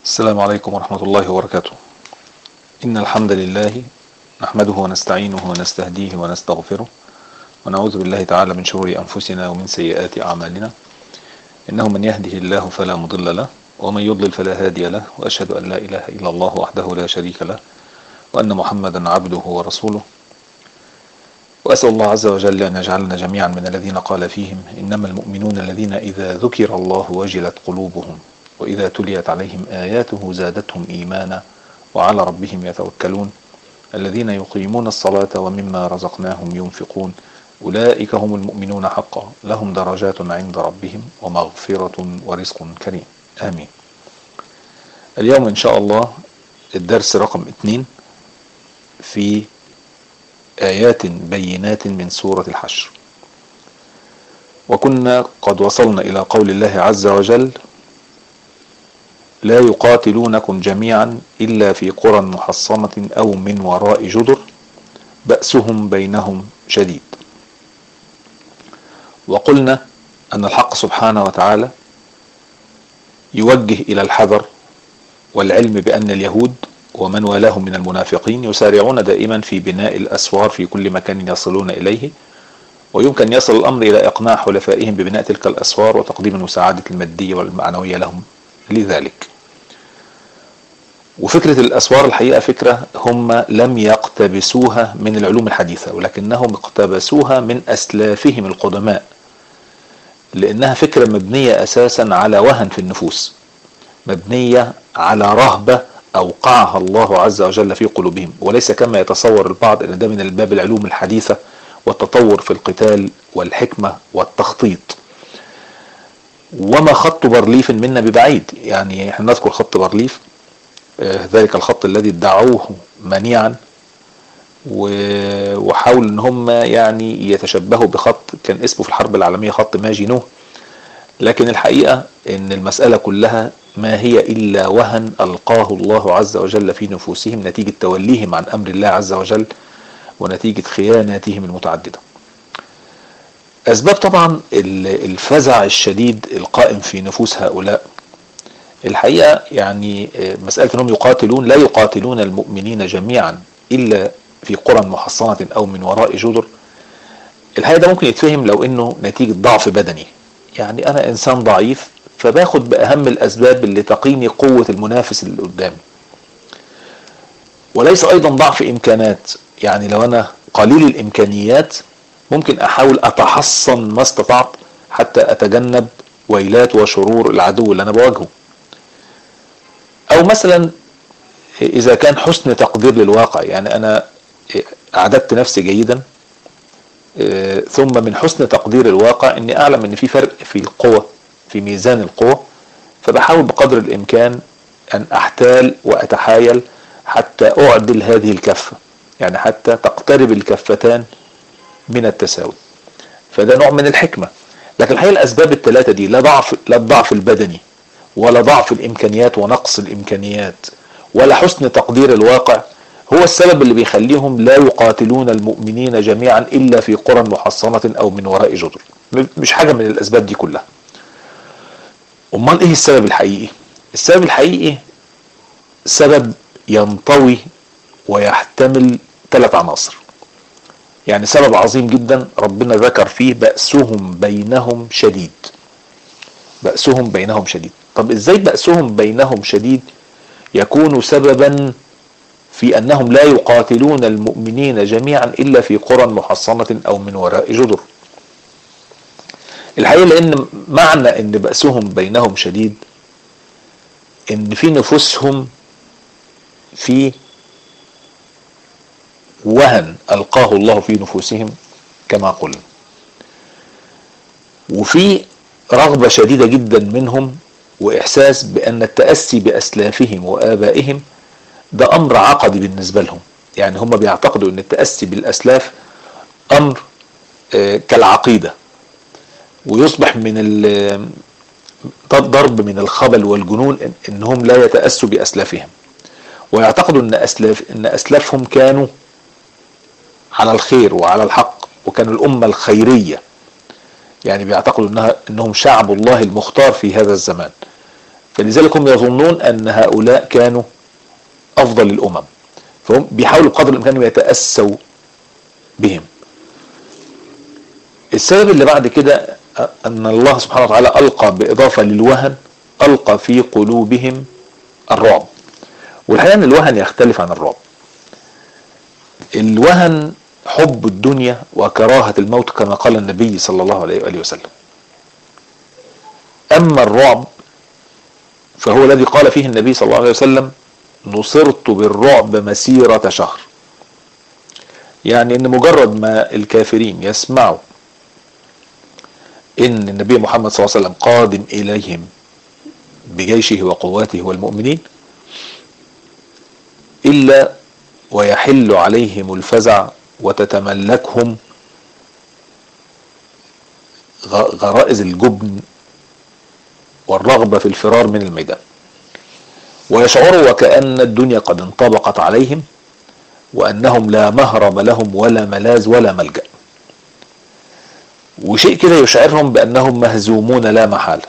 السلام عليكم ورحمة الله وبركاته إن الحمد لله نحمده ونستعينه ونستهديه ونستغفره ونعوذ بالله تعالى من شرور أنفسنا ومن سيئات أعمالنا إنه من يهده الله فلا مضل له ومن يضلل فلا هادي له وأشهد أن لا إله إلا الله وحده لا شريك له وأن محمدا عبده ورسوله وأسأل الله عز وجل أن يجعلنا جميعا من الذين قال فيهم إنما المؤمنون الذين إذا ذكر الله وجلت قلوبهم وإذا تليت عليهم آياته زادتهم إيمانا وعلى ربهم يتوكلون الذين يقيمون الصلاة ومما رزقناهم ينفقون أولئك هم المؤمنون حقا لهم درجات عند ربهم ومغفرة ورزق كريم آمين اليوم إن شاء الله الدرس رقم اثنين في آيات بينات من سورة الحشر وكنا قد وصلنا إلى قول الله عز وجل لا يقاتلونكم جميعا إلا في قرى محصنة أو من وراء جدر بأسهم بينهم شديد وقلنا أن الحق سبحانه وتعالى يوجه إلى الحذر والعلم بأن اليهود ومن والاهم من المنافقين يسارعون دائما في بناء الأسوار في كل مكان يصلون إليه ويمكن يصل الأمر إلى إقناع حلفائهم ببناء تلك الأسوار وتقديم المساعدة المادية والمعنوية لهم لذلك وفكرة الأسوار الحقيقة فكرة هم لم يقتبسوها من العلوم الحديثة ولكنهم اقتبسوها من أسلافهم القدماء لأنها فكرة مبنية أساسا على وهن في النفوس مبنية على رهبة أوقعها الله عز وجل في قلوبهم وليس كما يتصور البعض أن ده من الباب العلوم الحديثة والتطور في القتال والحكمة والتخطيط وما خط بارليف منا ببعيد يعني احنا نذكر خط بارليف آه ذلك الخط الذي ادعوه منيعا وحاولوا ان هم يعني يتشبهوا بخط كان اسمه في الحرب العالمية خط ماجينو لكن الحقيقة ان المسألة كلها ما هي الا وهن القاه الله عز وجل في نفوسهم نتيجة توليهم عن امر الله عز وجل ونتيجة خياناتهم المتعددة اسباب طبعا الفزع الشديد القائم في نفوس هؤلاء الحقيقة يعني مسألة انهم يقاتلون لا يقاتلون المؤمنين جميعا الا في قرى محصنة او من وراء جدر الحقيقة ده ممكن يتفهم لو انه نتيجة ضعف بدني يعني انا انسان ضعيف فباخد باهم الاسباب اللي تقيني قوة المنافس اللي قدامي وليس ايضا ضعف امكانات يعني لو انا قليل الامكانيات ممكن احاول اتحصن ما استطعت حتى اتجنب ويلات وشرور العدو اللي انا بواجهه او مثلا اذا كان حسن تقدير للواقع يعني انا اعددت نفسي جيدا ثم من حسن تقدير الواقع اني اعلم ان في فرق في القوة في ميزان القوة فبحاول بقدر الامكان ان احتال واتحايل حتى اعدل هذه الكفة يعني حتى تقترب الكفتان من التساوي فده نوع من الحكمة لكن الحقيقة الاسباب الثلاثة دي لا ضعف لا الضعف البدني ولا ضعف الامكانيات ونقص الامكانيات ولا حسن تقدير الواقع هو السبب اللي بيخليهم لا يقاتلون المؤمنين جميعا الا في قرى محصنة او من وراء جدر مش حاجة من الاسباب دي كلها امال ايه السبب الحقيقي السبب الحقيقي سبب ينطوي ويحتمل ثلاث عناصر يعني سبب عظيم جدا ربنا ذكر فيه بأسهم بينهم شديد بأسهم بينهم شديد طب ازاي بأسهم بينهم شديد يكون سببا في انهم لا يقاتلون المؤمنين جميعا الا في قرى محصنة او من وراء جدر الحقيقة لان معنى ان بأسهم بينهم شديد ان في نفوسهم في وهن ألقاه الله في نفوسهم كما قلنا وفي رغبة شديدة جدا منهم وإحساس بأن التأسي بأسلافهم وآبائهم ده أمر عقدي بالنسبة لهم يعني هم بيعتقدوا أن التأسي بالأسلاف أمر كالعقيدة ويصبح من ضرب من الخبل والجنون أنهم لا يتأسوا بأسلافهم ويعتقدوا أن, أسلاف أن أسلافهم كانوا على الخير وعلى الحق وكانوا الأمة الخيرية يعني بيعتقدوا انها انهم شعب الله المختار في هذا الزمان فلذلك هم يظنون ان هؤلاء كانوا افضل الامم فهم بيحاولوا بقدر الامكان يتاسوا بهم السبب اللي بعد كده ان الله سبحانه وتعالى القى باضافه للوهن القى في قلوبهم الرعب والحقيقه ان الوهن يختلف عن الرعب الوهن حب الدنيا وكراهه الموت كما قال النبي صلى الله عليه واله وسلم اما الرعب فهو الذي قال فيه النبي صلى الله عليه وسلم نصرت بالرعب مسيره شهر يعني ان مجرد ما الكافرين يسمعوا ان النبي محمد صلى الله عليه وسلم قادم اليهم بجيشه وقواته والمؤمنين الا ويحل عليهم الفزع وتتملكهم غرائز الجبن والرغبه في الفرار من الميدان ويشعروا وكأن الدنيا قد انطبقت عليهم وأنهم لا مهرب لهم ولا ملاذ ولا ملجأ وشيء كده يشعرهم بأنهم مهزومون لا محالة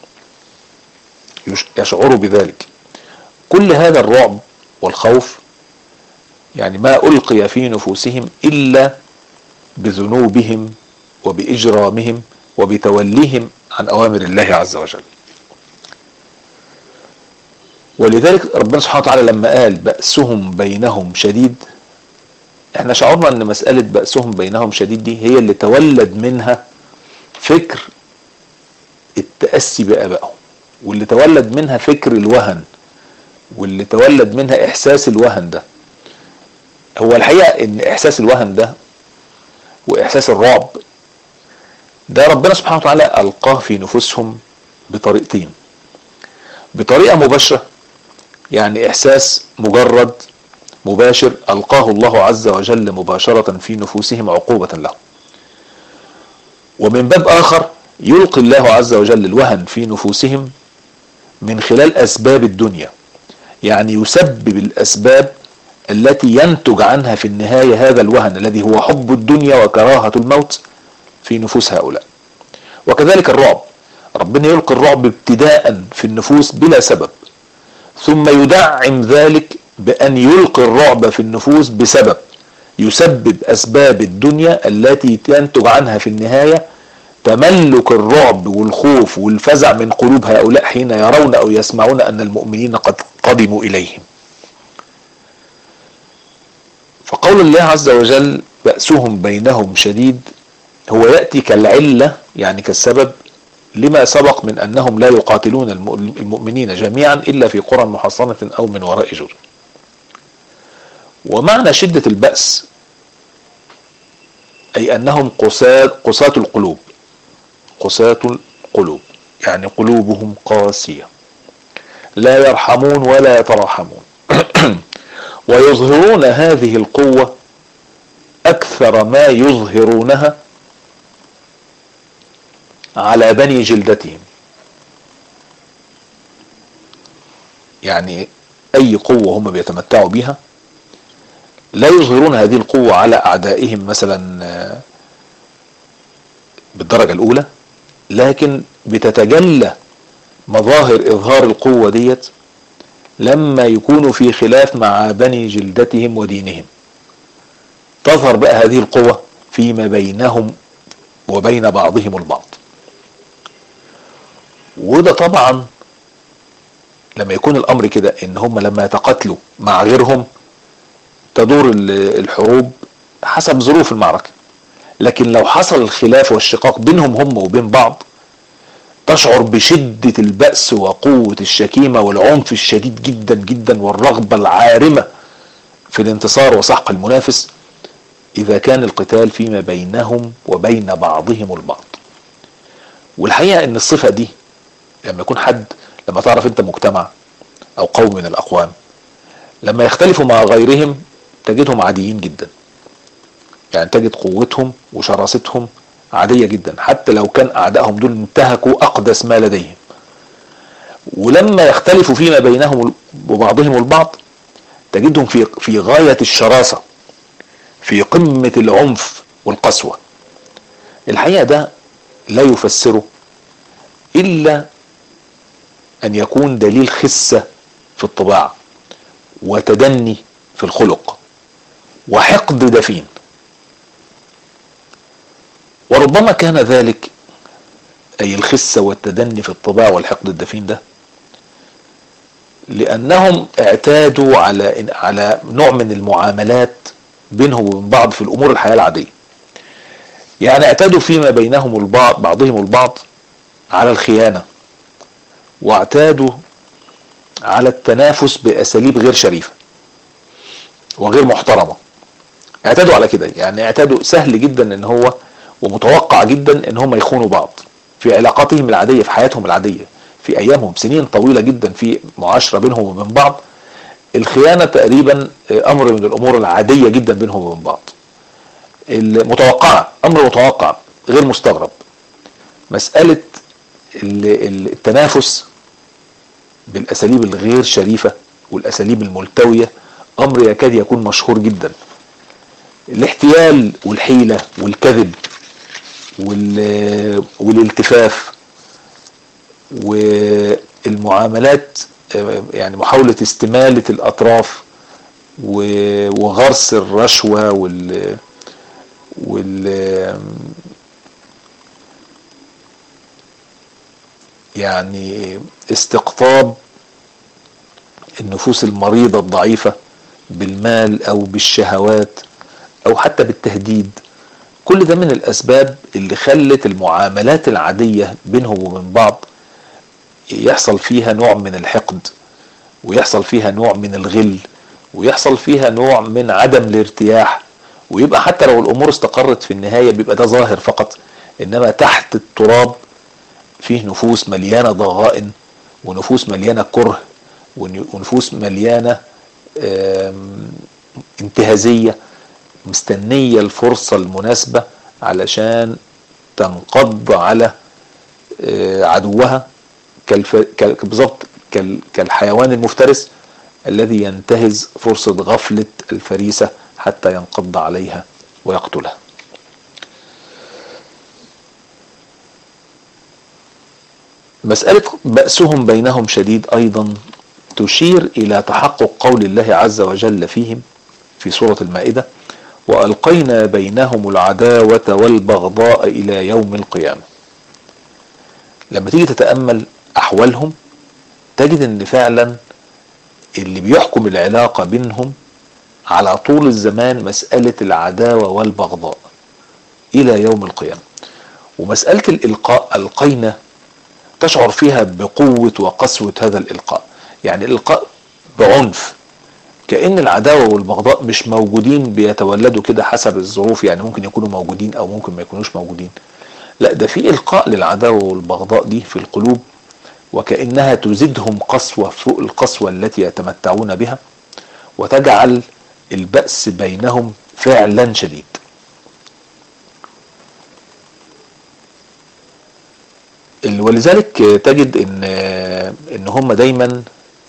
يشعروا بذلك كل هذا الرعب والخوف يعني ما ألقي في نفوسهم إلا بذنوبهم وبإجرامهم وبتوليهم عن أوامر الله عز وجل ولذلك ربنا سبحانه وتعالى لما قال بأسهم بينهم شديد احنا شعرنا ان مسألة بأسهم بينهم شديد دي هي اللي تولد منها فكر التأسي بآبائهم واللي تولد منها فكر الوهن واللي تولد منها إحساس الوهن ده هو الحقيقة ان إحساس الوهن ده وإحساس الرعب ده ربنا سبحانه وتعالى ألقاه في نفوسهم بطريقتين بطريقة مباشرة يعني إحساس مجرد مباشر ألقاه الله عز وجل مباشرة في نفوسهم عقوبة لهم ومن باب آخر يلقي الله عز وجل الوهن في نفوسهم من خلال أسباب الدنيا يعني يسبب الأسباب التي ينتج عنها في النهاية هذا الوهن الذي هو حب الدنيا وكراهة الموت في نفوس هؤلاء وكذلك الرعب ربنا يلقي الرعب ابتداء في النفوس بلا سبب ثم يدعم ذلك بأن يلقي الرعب في النفوس بسبب يسبب أسباب الدنيا التي ينتج عنها في النهاية تملك الرعب والخوف والفزع من قلوب هؤلاء حين يرون أو يسمعون أن المؤمنين قد قدموا إليهم فقول الله عز وجل بأسهم بينهم شديد هو يأتي كالعلة يعني كالسبب لما سبق من أنهم لا يقاتلون المؤمنين جميعا إلا في قرى محصنة أو من وراء جر ومعنى شدة البأس أي أنهم قساة, قساة القلوب قساة القلوب يعني قلوبهم قاسية لا يرحمون ولا يتراحمون ويظهرون هذه القوة أكثر ما يظهرونها على بني جلدتهم يعني أي قوة هم بيتمتعوا بها لا يظهرون هذه القوة على أعدائهم مثلا بالدرجة الأولى لكن بتتجلى مظاهر إظهار القوة ديت لما يكونوا في خلاف مع بني جلدتهم ودينهم تظهر بقى هذه القوة فيما بينهم وبين بعضهم البعض وده طبعا لما يكون الامر كده ان هم لما يتقاتلوا مع غيرهم تدور الحروب حسب ظروف المعركة لكن لو حصل الخلاف والشقاق بينهم هم وبين بعض تشعر بشدة البأس وقوة الشكيمة والعنف الشديد جدا جدا والرغبة العارمة في الانتصار وسحق المنافس إذا كان القتال فيما بينهم وبين بعضهم البعض والحقيقة ان الصفة دي لما يكون حد لما تعرف انت مجتمع او قوم من الاقوام لما يختلفوا مع غيرهم تجدهم عاديين جدا يعني تجد قوتهم وشراستهم عادية جدا حتى لو كان اعدائهم دول انتهكوا اقدس ما لديهم ولما يختلفوا فيما بينهم وبعضهم البعض تجدهم في في غاية الشراسة في قمة العنف والقسوة الحقيقة ده لا يفسره إلا ان يكون دليل خسة في الطباع وتدني في الخلق وحقد دفين وربما كان ذلك اي الخسة والتدني في الطباع والحقد الدفين ده لانهم اعتادوا على على نوع من المعاملات بينهم وبين بعض في الامور الحياه العاديه يعني اعتادوا فيما بينهم البعض بعضهم البعض على الخيانه واعتادوا على التنافس باساليب غير شريفه وغير محترمه اعتادوا على كده يعني اعتادوا سهل جدا ان هو ومتوقع جدا ان هم يخونوا بعض في علاقاتهم العاديه في حياتهم العاديه في ايامهم سنين طويله جدا في معاشره بينهم وبين بعض الخيانه تقريبا امر من الامور العاديه جدا بينهم وبين بعض المتوقعه امر متوقع غير مستغرب مساله التنافس بالاساليب الغير شريفه والاساليب الملتويه امر يكاد يكون مشهور جدا الاحتيال والحيله والكذب والالتفاف والمعاملات يعني محاولة استمالة الأطراف وغرس الرشوة وال وال يعني استقطاب النفوس المريضة الضعيفة بالمال أو بالشهوات أو حتى بالتهديد كل ده من الأسباب اللي خلت المعاملات العادية بينهم وبين بعض يحصل فيها نوع من الحقد ويحصل فيها نوع من الغل ويحصل فيها نوع من عدم الارتياح ويبقى حتى لو الامور استقرت في النهايه بيبقى ده ظاهر فقط انما تحت التراب فيه نفوس مليانه ضغائن ونفوس مليانه كره ونفوس مليانه انتهازيه مستنيه الفرصه المناسبه علشان تنقض على عدوها كالف... بالظبط كال... كالحيوان المفترس الذي ينتهز فرصة غفلة الفريسة حتى ينقض عليها ويقتلها مسألة بأسهم بينهم شديد أيضا تشير إلى تحقق قول الله عز وجل فيهم في سورة المائدة وألقينا بينهم العداوة والبغضاء إلى يوم القيامة لما تيجي تتأمل احوالهم تجد ان فعلا اللي بيحكم العلاقه بينهم على طول الزمان مساله العداوه والبغضاء الى يوم القيامه ومساله الالقاء القينا تشعر فيها بقوه وقسوه هذا الالقاء يعني الالقاء بعنف كأن العداوة والبغضاء مش موجودين بيتولدوا كده حسب الظروف يعني ممكن يكونوا موجودين أو ممكن ما يكونوش موجودين لا ده في إلقاء للعداوة والبغضاء دي في القلوب وكأنها تزيدهم قسوة فوق القسوة التي يتمتعون بها وتجعل البأس بينهم فعلا شديد ولذلك تجد ان ان هم دايما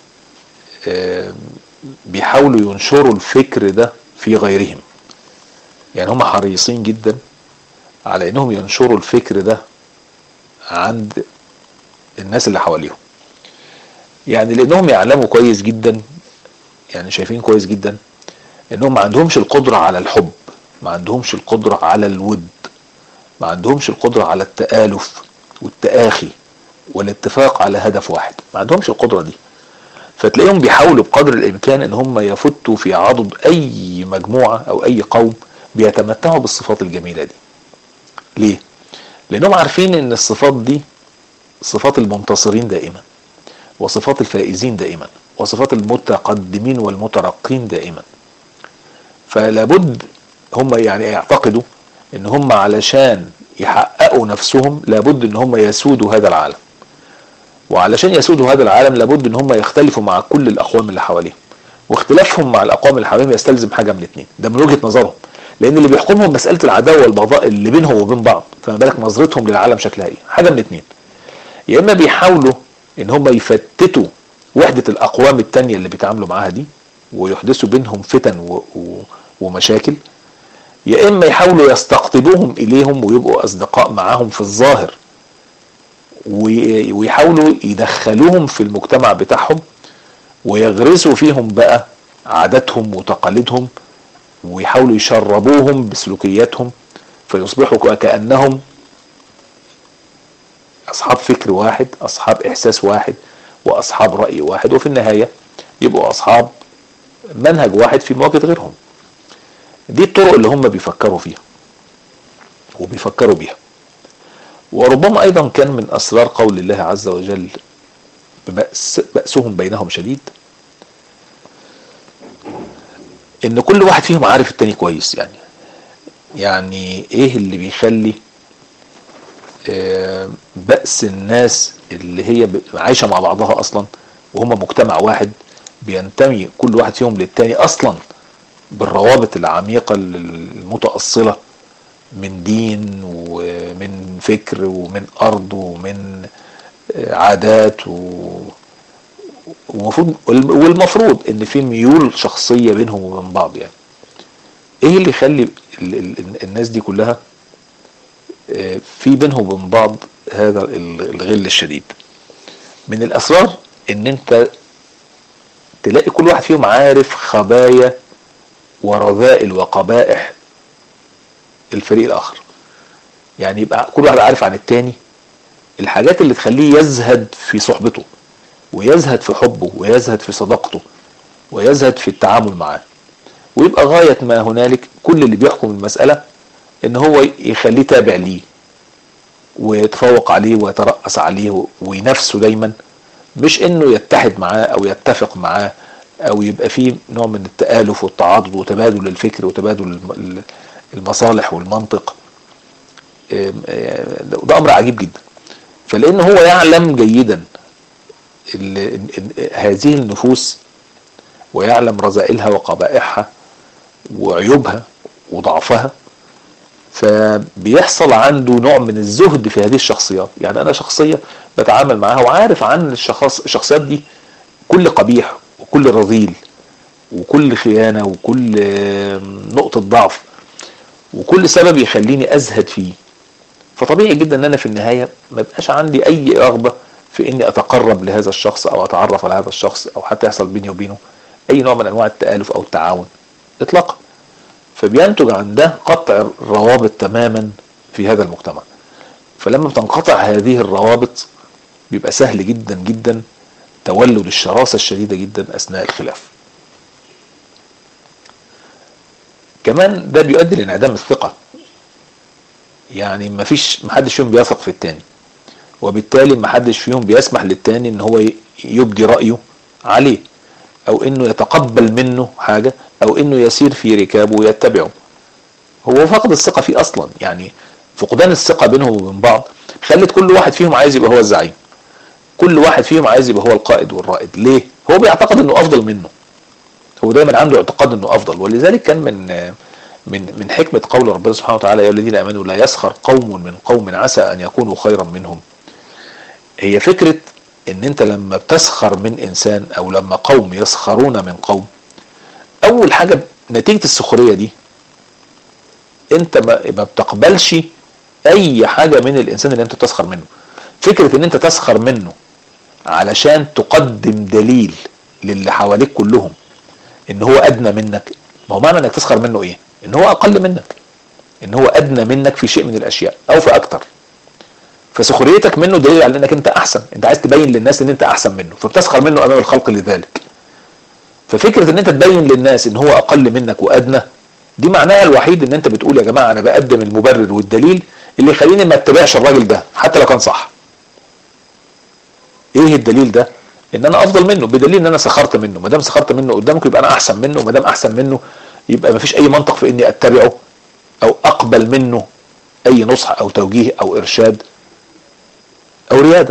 بيحاولوا ينشروا الفكر ده في غيرهم يعني هم حريصين جدا على انهم ينشروا الفكر ده عند الناس اللي حواليهم يعني لانهم يعلموا كويس جدا يعني شايفين كويس جدا انهم ما عندهمش القدرة على الحب ما عندهمش القدرة على الود ما عندهمش القدرة على التآلف والتآخي والاتفاق على هدف واحد ما عندهمش القدرة دي فتلاقيهم بيحاولوا بقدر الامكان ان هم يفتوا في عضد اي مجموعة او اي قوم بيتمتعوا بالصفات الجميلة دي ليه لانهم عارفين ان الصفات دي صفات المنتصرين دائما وصفات الفائزين دائما وصفات المتقدمين والمترقين دائما فلابد هم يعني يعتقدوا ان هم علشان يحققوا نفسهم لابد ان هم يسودوا هذا العالم وعلشان يسودوا هذا العالم لابد ان هم يختلفوا مع كل الاقوام اللي حواليهم واختلافهم مع الاقوام اللي حواليهم يستلزم حاجه من الاثنين ده من وجهه نظرهم لان اللي بيحكمهم مساله العداوه والبغضاء اللي بينهم وبين بعض فما بالك نظرتهم للعالم شكلها ايه حاجه من الاثنين يا اما بيحاولوا ان هم يفتتوا وحده الاقوام التانية اللي بيتعاملوا معاها دي ويحدثوا بينهم فتن و... و... ومشاكل يا اما يحاولوا يستقطبوهم اليهم ويبقوا اصدقاء معاهم في الظاهر ويحاولوا يدخلوهم في المجتمع بتاعهم ويغرسوا فيهم بقى عاداتهم وتقاليدهم ويحاولوا يشربوهم بسلوكياتهم فيصبحوا كأنهم أصحاب فكر واحد أصحاب إحساس واحد وأصحاب رأي واحد وفي النهاية يبقوا أصحاب منهج واحد في مواجهة غيرهم دي الطرق اللي هم بيفكروا فيها وبيفكروا بيها وربما أيضا كان من أسرار قول الله عز وجل بأس بأسهم بينهم شديد ان كل واحد فيهم عارف التاني كويس يعني يعني ايه اللي بيخلي بأس الناس اللي هي عايشة مع بعضها اصلا وهم مجتمع واحد بينتمي كل واحد فيهم للتاني اصلا بالروابط العميقة المتأصلة من دين ومن فكر ومن ارض ومن عادات و ومفروض والمفروض ان في ميول شخصيه بينهم وبين بعض يعني ايه اللي يخلي الناس دي كلها في بينهم وبين بعض هذا الغل الشديد من الاسرار ان انت تلاقي كل واحد فيهم عارف خبايا ورذائل وقبائح الفريق الاخر يعني يبقى كل واحد عارف عن التاني الحاجات اللي تخليه يزهد في صحبته ويزهد في حبه ويزهد في صداقته ويزهد في التعامل معاه ويبقى غاية ما هنالك كل اللي بيحكم المسألة ان هو يخليه تابع ليه ويتفوق عليه ويترأس عليه وينافسه دايما مش انه يتحد معاه او يتفق معاه او يبقى فيه نوع من التآلف والتعاضد وتبادل الفكر وتبادل المصالح والمنطق ده امر عجيب جدا فلان هو يعلم جيدا هذه النفوس ويعلم رذائلها وقبائحها وعيوبها وضعفها فبيحصل عنده نوع من الزهد في هذه الشخصيات يعني انا شخصية بتعامل معاها وعارف عن الشخص الشخصيات دي كل قبيح وكل رذيل وكل خيانة وكل نقطة ضعف وكل سبب يخليني ازهد فيه فطبيعي جدا ان انا في النهاية ما بقاش عندي اي رغبة في اني اتقرب لهذا الشخص او اتعرف على هذا الشخص او حتى يحصل بيني وبينه اي نوع من انواع التآلف او التعاون اطلاقا فبينتج عن ده قطع الروابط تماما في هذا المجتمع فلما بتنقطع هذه الروابط بيبقى سهل جدا جدا تولد الشراسة الشديدة جدا اثناء الخلاف كمان ده بيؤدي لانعدام الثقة يعني مفيش محدش فيهم بيثق في التاني وبالتالي محدش فيهم بيسمح للتاني ان هو يبدي رأيه عليه او انه يتقبل منه حاجة او انه يسير في ركابه ويتبعه هو فقد الثقة فيه اصلا يعني فقدان الثقة بينهم وبين بعض خلت كل واحد فيهم عايز يبقى هو الزعيم كل واحد فيهم عايز يبقى هو القائد والرائد ليه هو بيعتقد انه افضل منه هو دايما عنده اعتقاد انه افضل ولذلك كان من من من حكمة قول ربنا سبحانه وتعالى يا الذين امنوا لا يسخر قوم من قوم عسى ان يكونوا خيرا منهم هي فكرة ان انت لما بتسخر من انسان او لما قوم يسخرون من قوم اول حاجة نتيجة السخرية دي انت ما بتقبلش اي حاجة من الانسان اللي انت بتسخر منه فكرة ان انت تسخر منه علشان تقدم دليل للي حواليك كلهم ان هو ادنى منك ما هو معنى انك تسخر منه ايه ان هو اقل منك ان هو ادنى منك في شيء من الاشياء او في اكتر فسخريتك منه دليل على انك انت احسن انت عايز تبين للناس ان انت احسن منه فبتسخر منه امام الخلق لذلك ففكرة ان انت تبين للناس ان هو اقل منك وادنى دي معناها الوحيد ان انت بتقول يا جماعة انا بقدم المبرر والدليل اللي يخليني ما اتبعش الراجل ده حتى لو كان صح ايه الدليل ده ان انا افضل منه بدليل ان انا سخرت منه ما دام سخرت منه قدامك يبقى انا احسن منه وما دام احسن منه يبقى ما فيش اي منطق في اني اتبعه او اقبل منه اي نصح او توجيه او ارشاد او ريادة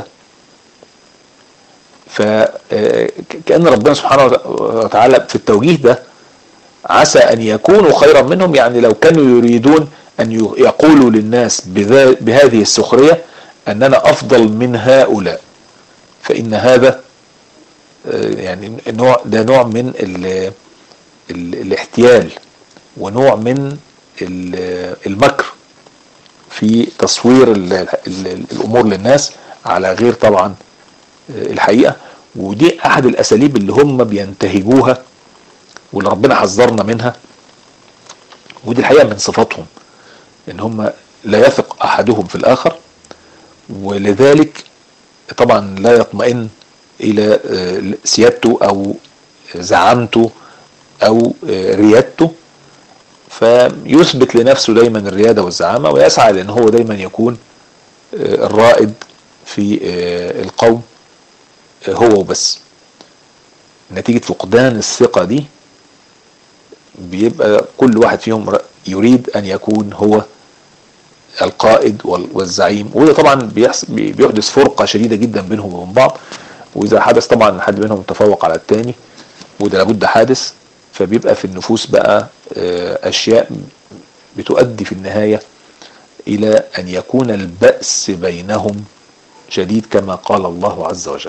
فكأن ربنا سبحانه وتعالى في التوجيه ده عسى ان يكونوا خيرا منهم يعني لو كانوا يريدون ان يقولوا للناس بهذه السخرية اننا افضل من هؤلاء فان هذا يعني نوع ده نوع من ال ال الاحتيال ونوع من المكر في تصوير ال ال الامور للناس على غير طبعا الحقيقة ودي احد الاساليب اللي هم بينتهجوها واللي ربنا حذرنا منها ودي الحقيقة من صفاتهم ان هم لا يثق احدهم في الاخر ولذلك طبعا لا يطمئن الى سيادته او زعامته او ريادته فيثبت لنفسه دايما الريادة والزعامة ويسعى لان هو دايما يكون الرائد في القوم هو وبس نتيجة فقدان الثقة دي بيبقى كل واحد فيهم يريد ان يكون هو القائد والزعيم وده طبعا بيحدث فرقة شديدة جدا بينهم وبين بعض واذا حدث طبعا حد منهم تفوق على التاني وده لابد حادث فبيبقى في النفوس بقى اشياء بتؤدي في النهاية الى ان يكون البأس بينهم شديد كما قال الله عز وجل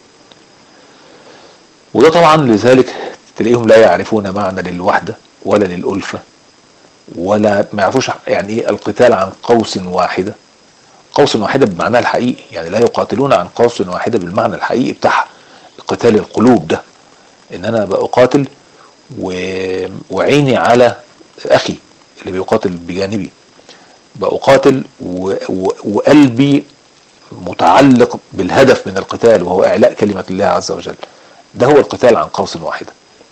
وده طبعا لذلك تلاقيهم لا يعرفون معنى للوحدة ولا للألفة ولا ما يعرفوش يعني ايه القتال عن قوس واحدة قوس واحدة بمعناها الحقيقي يعني لا يقاتلون عن قوس واحدة بالمعنى الحقيقي بتاعها قتال القلوب ده ان انا بقاتل و... وعيني على اخي اللي بيقاتل بجانبي بقاتل و... و... وقلبي متعلق بالهدف من القتال وهو اعلاء كلمة الله عز وجل ده هو القتال عن قوس واحدة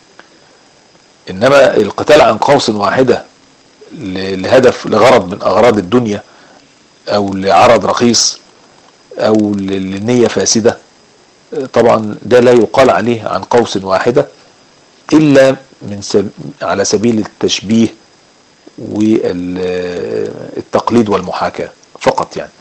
انما القتال عن قوس واحدة لهدف لغرض من اغراض الدنيا او لعرض رخيص او لنية فاسدة طبعا ده لا يقال عليه عن قوس واحدة الا من سب... على سبيل التشبيه والتقليد والمحاكاة فقط يعني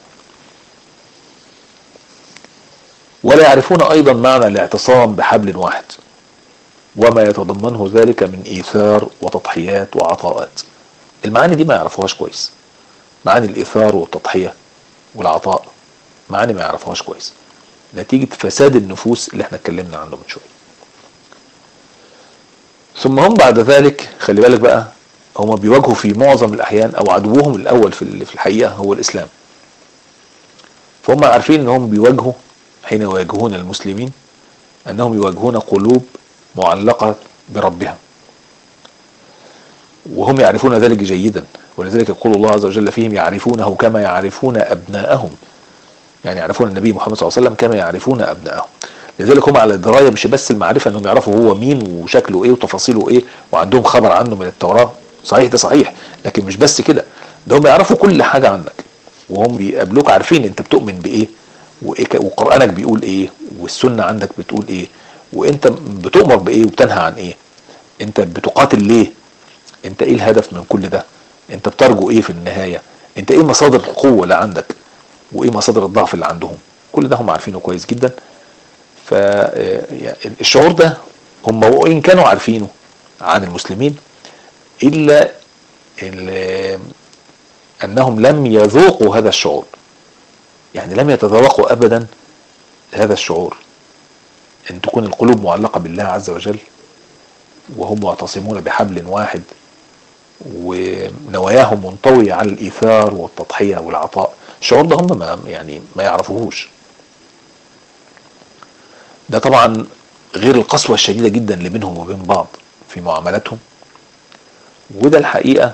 ولا يعرفون ايضا معنى الاعتصام بحبل واحد وما يتضمنه ذلك من ايثار وتضحيات وعطاءات المعاني دي ما يعرفوهاش كويس معاني الايثار والتضحية والعطاء معاني ما يعرفوهاش كويس نتيجة فساد النفوس اللي احنا اتكلمنا عنه من شوية ثم هم بعد ذلك خلي بالك بقى هم بيواجهوا في معظم الاحيان او عدوهم الاول في في الحقيقة هو الاسلام فهم عارفين انهم بيواجهوا حين يواجهون المسلمين انهم يواجهون قلوب معلقة بربها وهم يعرفون ذلك جيدا ولذلك يقول الله عز وجل فيهم يعرفونه كما يعرفون ابناءهم يعني يعرفون النبي محمد صلى الله عليه وسلم كما يعرفون ابناءهم لذلك هم على درايه مش بس المعرفه انهم يعرفوا هو مين وشكله ايه وتفاصيله ايه وعندهم خبر عنه من التوراه صحيح ده صحيح لكن مش بس كده ده هم يعرفوا كل حاجه عنك وهم بيقابلوك عارفين انت بتؤمن بايه وايه وقرانك بيقول ايه والسنه عندك بتقول ايه وانت بتؤمر بايه وبتنهى عن ايه انت بتقاتل ليه انت ايه الهدف من كل ده انت بترجو ايه في النهايه انت ايه مصادر القوه اللي عندك وايه مصادر الضعف اللي عندهم كل ده هم عارفينه كويس جدا فالشعور ده هم وان كانوا عارفينه عن المسلمين الا انهم لم يذوقوا هذا الشعور يعني لم يتذوقوا ابدا هذا الشعور ان تكون القلوب معلقة بالله عز وجل وهم معتصمون بحبل واحد ونواياهم منطوية على الايثار والتضحية والعطاء الشعور ده هم ما يعني ما يعرفوهوش ده طبعا غير القسوة الشديدة جدا اللي بينهم وبين بعض في معاملاتهم وده الحقيقة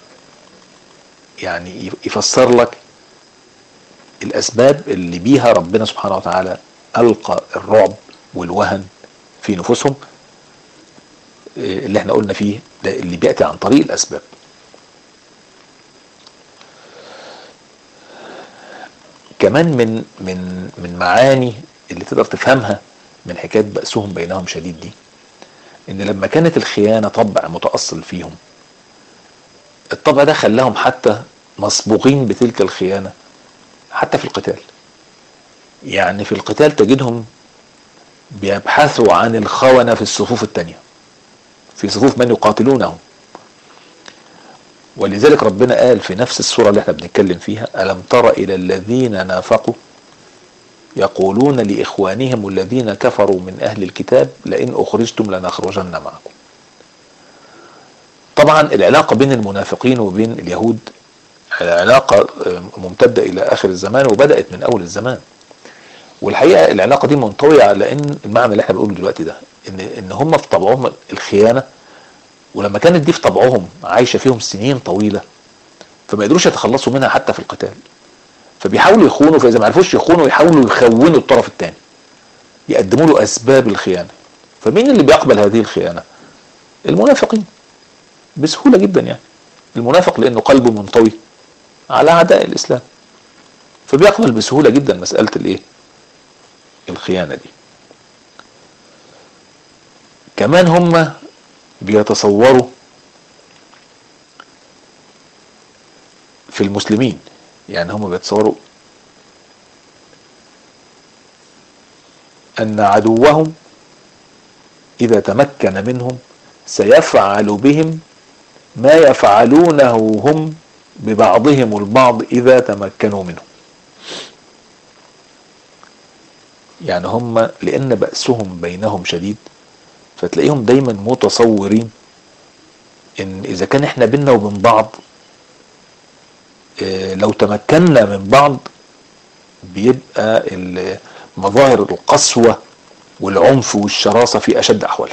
يعني يفسر لك الأسباب اللي بيها ربنا سبحانه وتعالى ألقى الرعب والوهن في نفوسهم اللي احنا قلنا فيه ده اللي بيأتي عن طريق الأسباب كمان من من من معاني اللي تقدر تفهمها من حكايه بأسهم بينهم شديد دي ان لما كانت الخيانه طبع متأصل فيهم الطبع ده خلاهم حتى مسبوقين بتلك الخيانه حتى في القتال يعني في القتال تجدهم بيبحثوا عن الخونة في الصفوف التانية في صفوف من يقاتلونهم ولذلك ربنا قال في نفس السورة اللي احنا بنتكلم فيها ألم تر إلى الذين نافقوا يقولون لإخوانهم الذين كفروا من أهل الكتاب لئن أخرجتم لنخرجن معكم طبعا العلاقة بين المنافقين وبين اليهود علاقة ممتدة إلى آخر الزمان وبدأت من أول الزمان والحقيقه العلاقه دي منطويه على ان المعنى اللي احنا بنقوله دلوقتي ده ان ان هم في طبعهم الخيانه ولما كانت دي في طبعهم عايشه فيهم سنين طويله فما يقدروش يتخلصوا منها حتى في القتال فبيحاولوا يخونوا فاذا ما عرفوش يخونوا يحاولوا يخونوا الطرف الثاني يقدموا له اسباب الخيانه فمين اللي بيقبل هذه الخيانه المنافقين بسهوله جدا يعني المنافق لانه قلبه منطوي على اعداء الاسلام فبيقبل بسهوله جدا مساله الايه الخيانه دي كمان هم بيتصوروا في المسلمين يعني هم بيتصوروا ان عدوهم اذا تمكن منهم سيفعل بهم ما يفعلونه هم ببعضهم البعض اذا تمكنوا منه يعني هم لان بأسهم بينهم شديد فتلاقيهم دايما متصورين ان اذا كان احنا بينا وبين بعض اه لو تمكنا من بعض بيبقى مظاهر القسوة والعنف والشراسة في اشد احوالها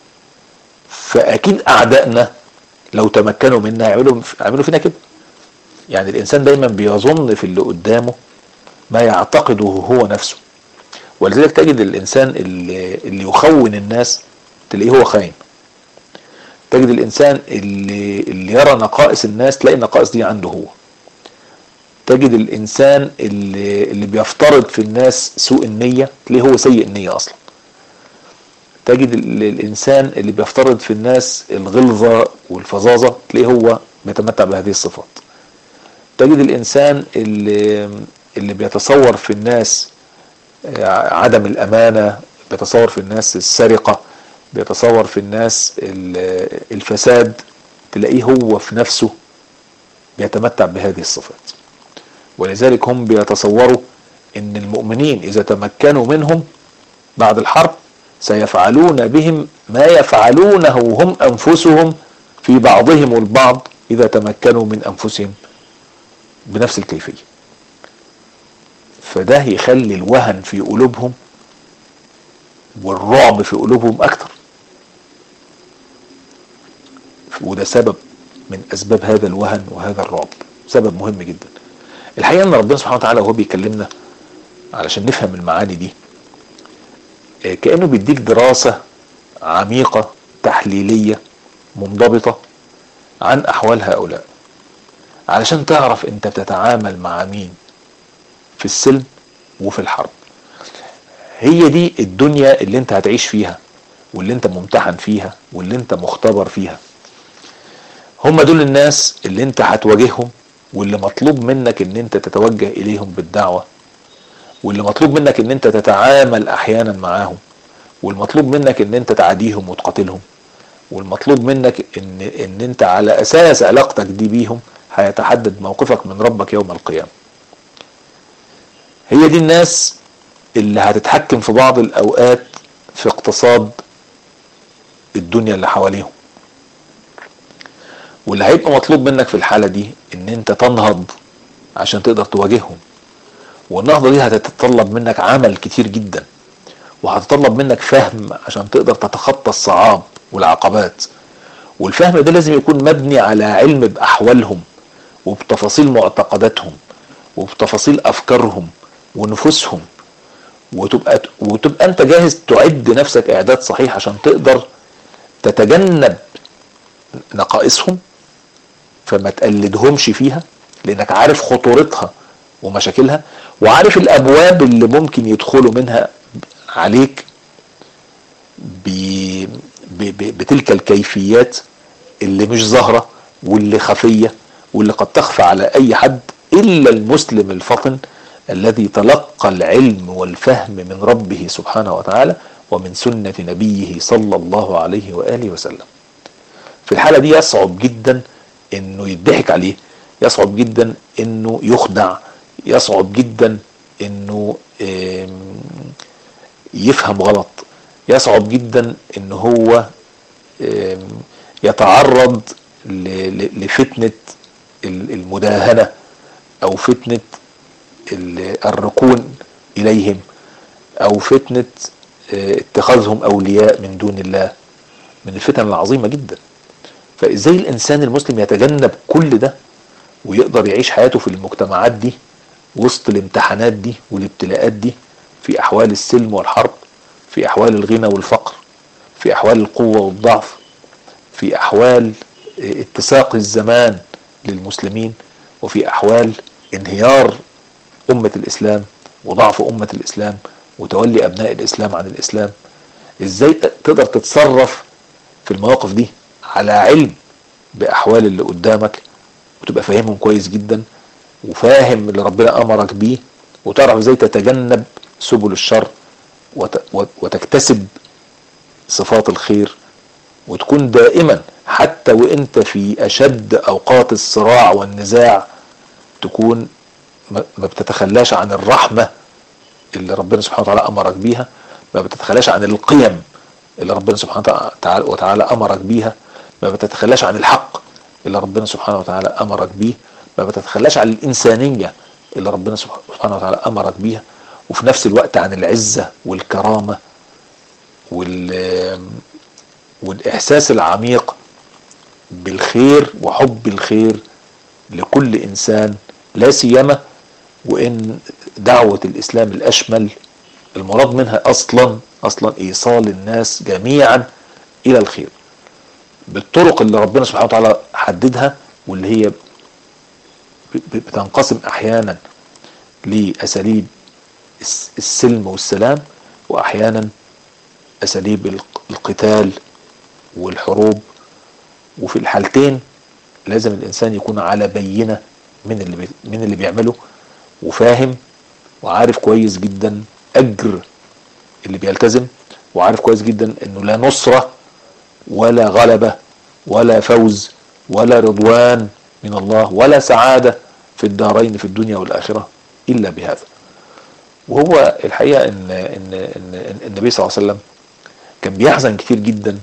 فاكيد اعدائنا لو تمكنوا منا هيعملوا هيعملوا فينا كده يعني الانسان دايما بيظن في اللي قدامه ما يعتقده هو نفسه ولذلك تجد الانسان اللي, اللي يخون الناس تلاقيه هو خاين تجد الانسان اللي, اللي يرى نقائص الناس تلاقي النقائص دي عنده هو تجد الانسان اللي, اللي بيفترض في الناس سوء النية تلاقيه هو سيء النية اصلا تجد الانسان اللي بيفترض في الناس الغلظة والفظاظة تلاقيه هو بيتمتع بهذه الصفات تجد الانسان اللي, اللي بيتصور في الناس عدم الامانة بيتصور في الناس السرقة بيتصور في الناس الفساد تلاقيه هو في نفسه بيتمتع بهذه الصفات ولذلك هم بيتصوروا ان المؤمنين اذا تمكنوا منهم بعد الحرب سيفعلون بهم ما يفعلونه هم انفسهم في بعضهم البعض اذا تمكنوا من انفسهم بنفس الكيفيه فده يخلي الوهن في قلوبهم والرعب في قلوبهم اكتر وده سبب من اسباب هذا الوهن وهذا الرعب سبب مهم جدا الحقيقه ان ربنا سبحانه وتعالى وهو بيكلمنا علشان نفهم المعاني دي كانه بيديك دراسه عميقه تحليليه منضبطه عن احوال هؤلاء علشان تعرف انت بتتعامل مع مين في السلم وفي الحرب هي دي الدنيا اللي انت هتعيش فيها واللي انت ممتحن فيها واللي انت مختبر فيها هم دول الناس اللي انت هتواجههم واللي مطلوب منك ان انت تتوجه اليهم بالدعوة واللي مطلوب منك ان انت تتعامل احيانا معاهم والمطلوب منك ان انت تعاديهم وتقاتلهم والمطلوب منك ان ان انت على اساس علاقتك دي بيهم هيتحدد موقفك من ربك يوم القيامة هي دي الناس اللي هتتحكم في بعض الاوقات في اقتصاد الدنيا اللي حواليهم واللي هيبقى مطلوب منك في الحالة دي ان انت تنهض عشان تقدر تواجههم والنهضة دي هتتطلب منك عمل كتير جدا وهتتطلب منك فهم عشان تقدر تتخطى الصعاب والعقبات والفهم ده لازم يكون مبني على علم بأحوالهم وبتفاصيل معتقداتهم وبتفاصيل أفكارهم ونفوسهم وتبقى وتبقى انت جاهز تعد نفسك اعداد صحيح عشان تقدر تتجنب نقائصهم فما تقلدهمش فيها لانك عارف خطورتها ومشاكلها وعارف الابواب اللي ممكن يدخلوا منها عليك ب... ب... ب... بتلك الكيفيات اللي مش ظاهرة واللي خفية واللي قد تخفى على اي حد الا المسلم الفطن الذي تلقى العلم والفهم من ربه سبحانه وتعالى ومن سنة نبيه صلى الله عليه وآله وسلم في الحالة دي يصعب جدا انه يضحك عليه يصعب جدا انه يخدع يصعب جدا انه يفهم غلط يصعب جدا ان هو يتعرض لفتنة المداهنة او فتنة الركون اليهم او فتنة اه اتخاذهم اولياء من دون الله من الفتن العظيمة جدا فازاي الانسان المسلم يتجنب كل ده ويقدر يعيش حياته في المجتمعات دي وسط الامتحانات دي والابتلاءات دي في احوال السلم والحرب في احوال الغنى والفقر في احوال القوة والضعف في احوال اتساق الزمان للمسلمين وفي احوال انهيار امة الاسلام وضعف امة الاسلام وتولي ابناء الاسلام عن الاسلام ازاي تقدر تتصرف في المواقف دي على علم باحوال اللي قدامك وتبقى فاهمهم كويس جدا وفاهم اللي ربنا امرك بيه وتعرف ازاي تتجنب سبل الشر وتكتسب صفات الخير وتكون دائما حتى وانت في اشد اوقات الصراع والنزاع تكون ما بتتخلاش عن الرحمة اللي ربنا سبحانه وتعالى امرك بيها ما بتتخلاش عن القيم اللي ربنا سبحانه وتعالى امرك بيها ما بتتخلاش عن الحق اللي ربنا سبحانه وتعالى امرك بيه ما بتتخلاش عن الانسانية اللي ربنا سبحانه وتعالى امرك بيها وفي نفس الوقت عن العزة والكرامة وال والاحساس العميق بالخير وحب الخير لكل انسان لا سيما وان دعوة الاسلام الاشمل المراد منها اصلا اصلا ايصال الناس جميعا الى الخير بالطرق اللي ربنا سبحانه وتعالى حددها واللي هي بتنقسم احيانا لاساليب السلم والسلام واحيانا اساليب القتال والحروب وفي الحالتين لازم الانسان يكون على بينه من اللي بي من اللي بيعمله وفاهم وعارف كويس جدا اجر اللي بيلتزم وعارف كويس جدا انه لا نصرة ولا غلبة ولا فوز ولا رضوان من الله ولا سعادة في الدارين في الدنيا والآخرة إلا بهذا وهو الحقيقة إن, إن, إن النبي صلى الله عليه وسلم كان بيحزن كتير جدا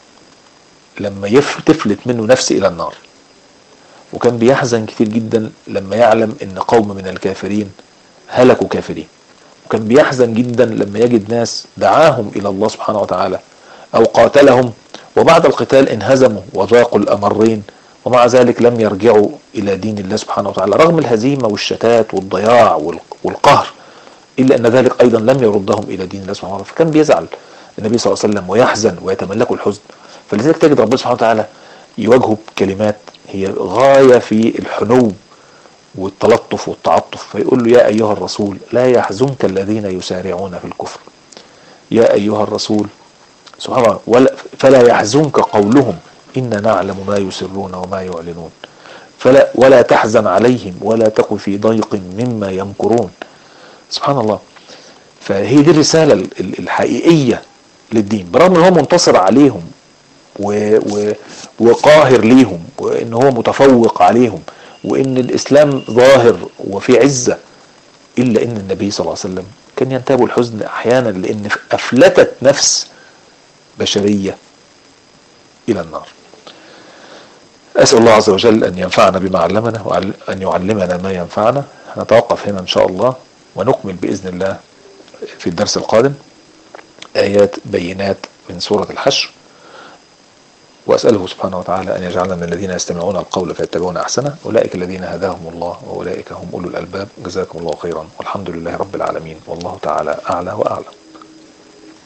لما تفلت منه نفس إلى النار وكان بيحزن كتير جدا لما يعلم ان قوم من الكافرين هلكوا كافرين وكان بيحزن جدا لما يجد ناس دعاهم الى الله سبحانه وتعالى او قاتلهم وبعد القتال انهزموا وذاقوا الامرين ومع ذلك لم يرجعوا الى دين الله سبحانه وتعالى رغم الهزيمة والشتات والضياع والقهر الا ان ذلك ايضا لم يردهم الى دين الله سبحانه وتعالى فكان بيزعل النبي صلى الله عليه وسلم ويحزن ويتملكه الحزن فلذلك تجد ربنا سبحانه وتعالى يواجهه بكلمات هي غاية في الحنو والتلطف والتعطف فيقول له يا أيها الرسول لا يحزنك الذين يسارعون في الكفر يا أيها الرسول سبحان الله ولا فلا يحزنك قولهم إن نعلم ما يسرون وما يعلنون فلا ولا تحزن عليهم ولا تك في ضيق مما يمكرون سبحان الله فهي دي الرسالة الحقيقية للدين برغم ان هو منتصر عليهم و و وقاهر ليهم وان هو متفوق عليهم وان الاسلام ظاهر وفي عزة الا ان النبي صلى الله عليه وسلم كان ينتاب الحزن احيانا لان افلتت نفس بشرية الى النار اسأل الله عز وجل ان ينفعنا بما علمنا وان يعلمنا ما ينفعنا نتوقف هنا ان شاء الله ونكمل باذن الله في الدرس القادم ايات بينات من سورة الحشر وأسأله سبحانه وتعالى أن يجعلنا من الذين يستمعون القول فيتبعون أحسنه أولئك الذين هداهم الله وأولئك هم أولو الألباب جزاكم الله خيرا والحمد لله رب العالمين والله تعالى أعلى وأعلم